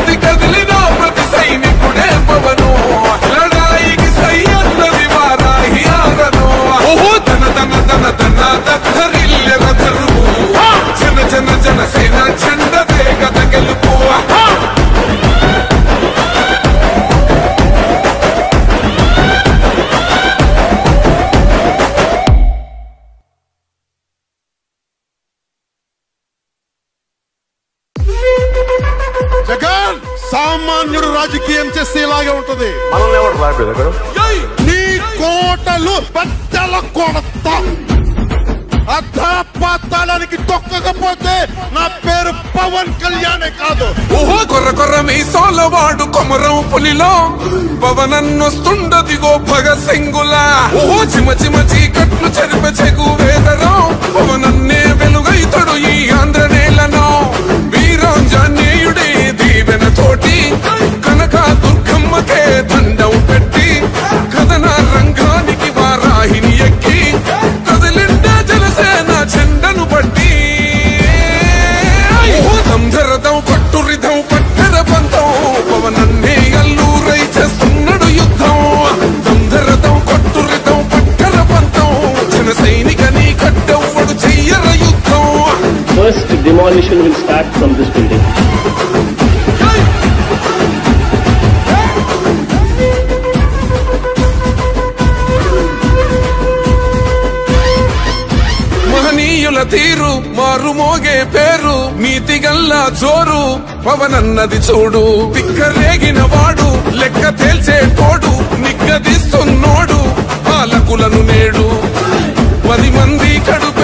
కది కదిలిన ప్రతి సైనికుడే పవను లడాయికి సై అన్నది వారాహి ఆరను ఓహో తన తన తన తన దత్తరిల్లెన తరువు జన జన జన సేన చండ వేగత గెలుపు జగన్ సామాన్యుడు రాజకీయం చేస్తే ఇలాగే ఉంటది మనల్ని ఎవరు రాబోయేది అక్కడ ఏయ్! నీ కోటలు బద్దల కొడత అధాపాతాళానికి తొక్కకపోతే నా పేరు పవన్ కళ్యాణే కాదు ఓహో కొర్ర కొర్ర మీ సోలవాడు కొమరం పులిలో పవనన్నొస్తుండదిగో భగత్ సింగులా ఓహో చిమ చిమ చీకట్లు చెరిప చెగు వేదరం పవనన్నే వెలుగైతడు ఈ ఆంధ్ర నేలను వీరాంజనేయుడే దీవెన తోటి కనక దుర్గమ్మకే దండం పెట్టి కథన రంగానికి వారాహిని ఎక్కి కదిలిండే జలసేన చెండను బట్టి ధరదం పట్టురిధం పట్టర పంతం పవనన్నే అల్లూరై చేస్తున్నాడు యుద్ధం ధరదం కొట్టురిధం పట్టర పంతం జన సైనిక నీ కట్టెవ్వడు చెయ్యర యుద్ధం First demolition will start from this building. మహనీయుల తీరు మారు మోగే పేరు నీతి గల్లా జోరు పవనన్నది చూడు తిక్కరేగిన వాడు లెక్క తేల్చే తోడు నిగ్గదీస్తున్నోడు పాలకులను నేడు పది మంది కడుపు